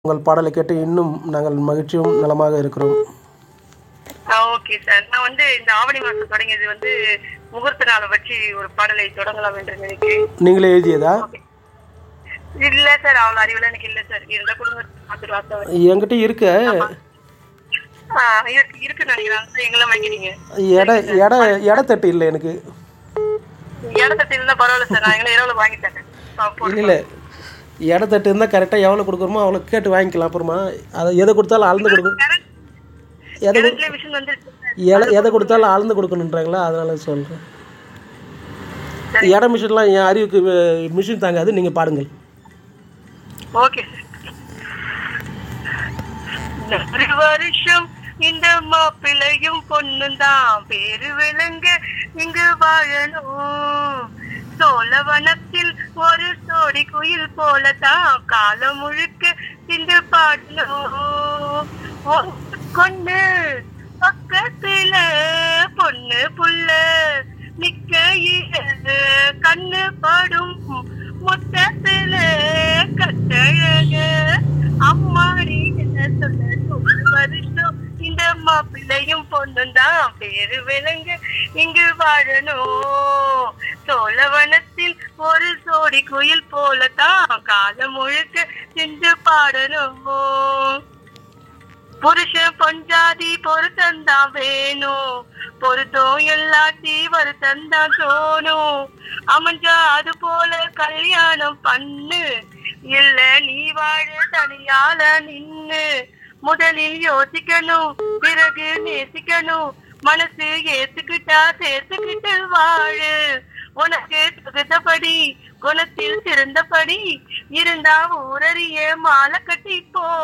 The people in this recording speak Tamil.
உங்கள் பாடலை கேட்டு இன்னும் நாங்கள் மகிழ்ச்சியும் நலமாக இருக்கிறோம் ஓகே சார் நான் வந்து இந்த ஆவணி மாசம் தொடங்கியது வந்து முகூர்த்த நாளை வச்சு ஒரு பாடலை தொடங்கலாம் என்று நினைக்கிறேன் நீங்களே எழுதியதா இல்ல சார் அவ்வளவு அறிவுல எனக்கு இல்ல சார் இருந்தா கொடுங்க பார்த்துட்டு வாசம் என்கிட்ட இருக்க இருக்கு இருக்கு நினைக்கிறேன் எங்களை வாங்கிக்கிறீங்க எடை எடை எடைத்தட்டு இல்லை எனக்கு இடத்த இருந்தா பரவாயில்ல சார் நான் எங்களை இரவுல வாங்கிட்டேன் இல்லை இல்லை எடைத்தட்டு இருந்தால் கரெக்டாக எவ்வளோ கொடுக்குறோமோ அவ்வளோ கேட்டு வாங்கிக்கலாம் அப்புறமா அதை எதை கொடுத்தாலும் அளந்து கொடுக்கணும் எதை கொடு- கரண்ட்ல மிஷின் வந்து எலை எதை கொடுத்தாலும் அளந்து கொடுக்கணுன்றாங்களா அதனால சொல்கிறேன் எடை மிஷின்லாம் என் அறிவுக்கு மிஷின் தாங்காது நீங்கள் பாடுங்கள் ஓகே சார் ஒரு வருஷம் இந்த மாப்பிள்ளையும் பொண்ணும் தான் பேரு விளங்க இங்கு வாழணும் சோழவனத்தில் ஒரு சோடி குயில் போலதான் காலம் முழுக்க இங்கு பாடணும் கொண்டு பக்கத்துல பொண்ணு புள்ள நிக்கையில கண்ணு படும் மொத்தத்துல கட்டழக அம்மாடி என்ன சொல்ல ஒரு வருஷம் இந்த மாப்பிள்ளையும் பொண்ணும் தான் பேரு விளங்க இங்கு வாழணும் சோழவனத்தில் ஒரு சோடி குயில் போலதான் காலம் முழுக்க சென்று பாடணும் புருஷன் பொஞ்சாதி பொருத்தந்தான் வேணும் பொருத்தம் எல்லாத்தி வருத்தந்தான் தோணும் அமைஞ்சா அது போல கல்யாணம் பண்ணு இல்ல நீ வாழ தனியால நின்னு முதலில் யோசிக்கணும் பிறகு நேசிக்கணும் மனசு ஏத்துக்கிட்டா சேர்த்துக்கிட்டு வாழு உனக்கு தகுந்தபடி குணத்தில் சிறந்தபடி இருந்தா ஊரறிய மாலை கட்டி போ